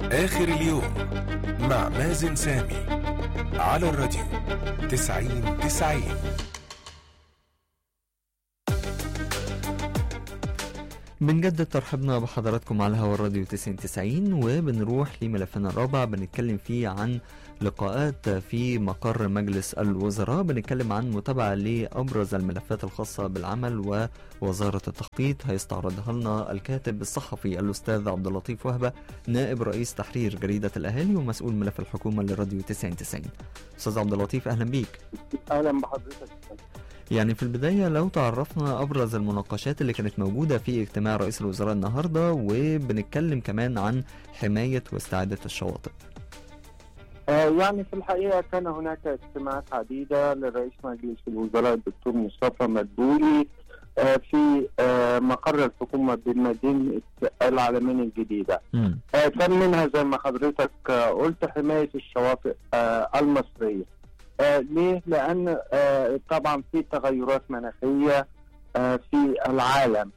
آخر اليوم مع مازن سامي على الراديو تسعين تسعين بنجدد ترحيبنا بحضراتكم على هوا الراديو 9090 وبنروح لملفنا الرابع بنتكلم فيه عن لقاءات في مقر مجلس الوزراء بنتكلم عن متابعة لأبرز الملفات الخاصة بالعمل ووزارة التخطيط هيستعرضها لنا الكاتب الصحفي الأستاذ عبد اللطيف وهبة نائب رئيس تحرير جريدة الأهالي ومسؤول ملف الحكومة لراديو 9090 أستاذ عبد اللطيف أهلا بيك اهلا بحضرتك يعني في البداية لو تعرفنا أبرز المناقشات اللي كانت موجودة في اجتماع رئيس الوزراء النهاردة وبنتكلم كمان عن حماية واستعادة الشواطئ آه يعني في الحقيقه كان هناك اجتماعات عديده لرئيس مجلس الوزراء الدكتور مصطفى مدبولي آه في آه مقر الحكومه بمدينه العالمين الجديده. مم. آه كان منها زي ما حضرتك آه قلت حمايه الشواطئ آه المصريه. آه ليه؟ لان آه طبعا في تغيرات مناخيه آه في العالم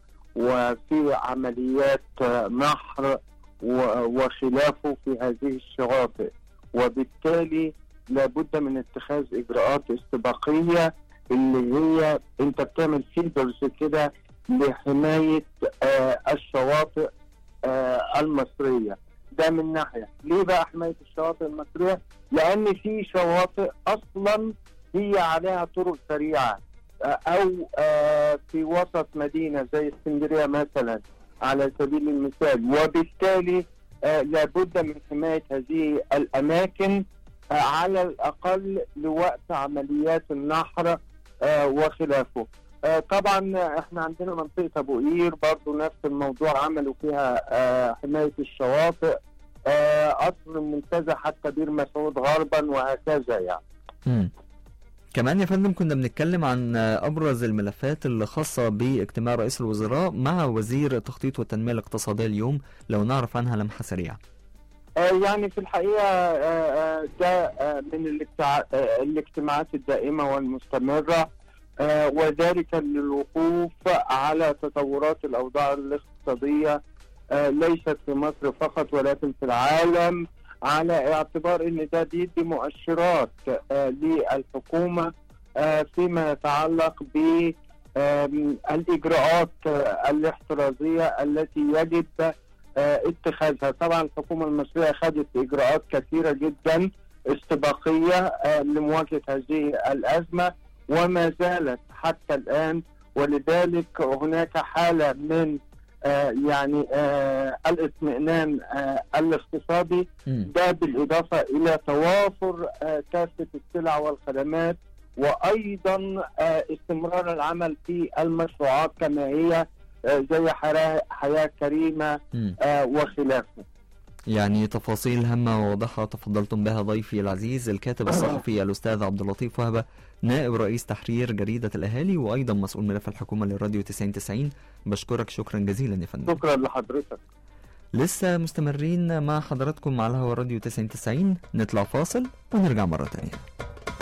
وفي عمليات آه نحر و- وخلافه في هذه الشواطئ وبالتالي لابد من اتخاذ اجراءات استباقيه اللي هي انت بتعمل فيلترز كده لحمايه آه الشواطئ آه المصريه ده من ناحيه ليه بقى حمايه الشواطئ المصريه لان في شواطئ اصلا هي عليها طرق سريعه آه، او آه، في وسط مدينه زي اسكندريه مثلا على سبيل المثال وبالتالي آه، لابد من حمايه هذه الاماكن آه، على الاقل لوقت عمليات النحر آه، وخلافه. آه، طبعا احنا عندنا منطقه ابو قير برضو نفس الموضوع عملوا فيها آه، حمايه الشواطئ آه، قصر المنتزه حتى بير مسعود غربا وهكذا يعني. مم. كمان يا فندم كنا بنتكلم عن أبرز الملفات اللي خاصة باجتماع رئيس الوزراء مع وزير التخطيط والتنمية الاقتصادية اليوم لو نعرف عنها لمحة سريعة آه، يعني في الحقيقه آه، آه، ده آه، من الاجتع- آه، الاجتماعات الدائمه والمستمره آه، وذلك للوقوف على تطورات الاوضاع الاقتصاديه آه، ليست في مصر فقط ولكن في العالم على اعتبار ان ده بيدي مؤشرات آه، للحكومه آه، فيما يتعلق ب آم، الاجراءات آه، الاحترازيه التي يجب آه، اتخاذها طبعا الحكومة المصرية خدت إجراءات كثيرة جدا استباقية آه، لمواجهة هذه الأزمة وما زالت حتى الآن ولذلك هناك حالة من آه، يعني آه، الاطمئنان آه، الاقتصادي مم. ده بالإضافة إلى توافر آه، كافة السلع والخدمات وأيضا آه، استمرار العمل في المشروعات كما هي آه، زي حرا- حياة كريمة مم. آه، وخلافه يعني تفاصيل هامة وواضحة تفضلتم بها ضيفي العزيز الكاتب الصحفي الأستاذ عبد اللطيف وهبة نائب رئيس تحرير جريدة الأهالي وأيضا مسؤول ملف الحكومة للراديو 9090 بشكرك شكرا جزيلا يا فندم شكرا لحضرتك لسه مستمرين مع حضراتكم على هوا الراديو 9090 نطلع فاصل ونرجع مرة تانية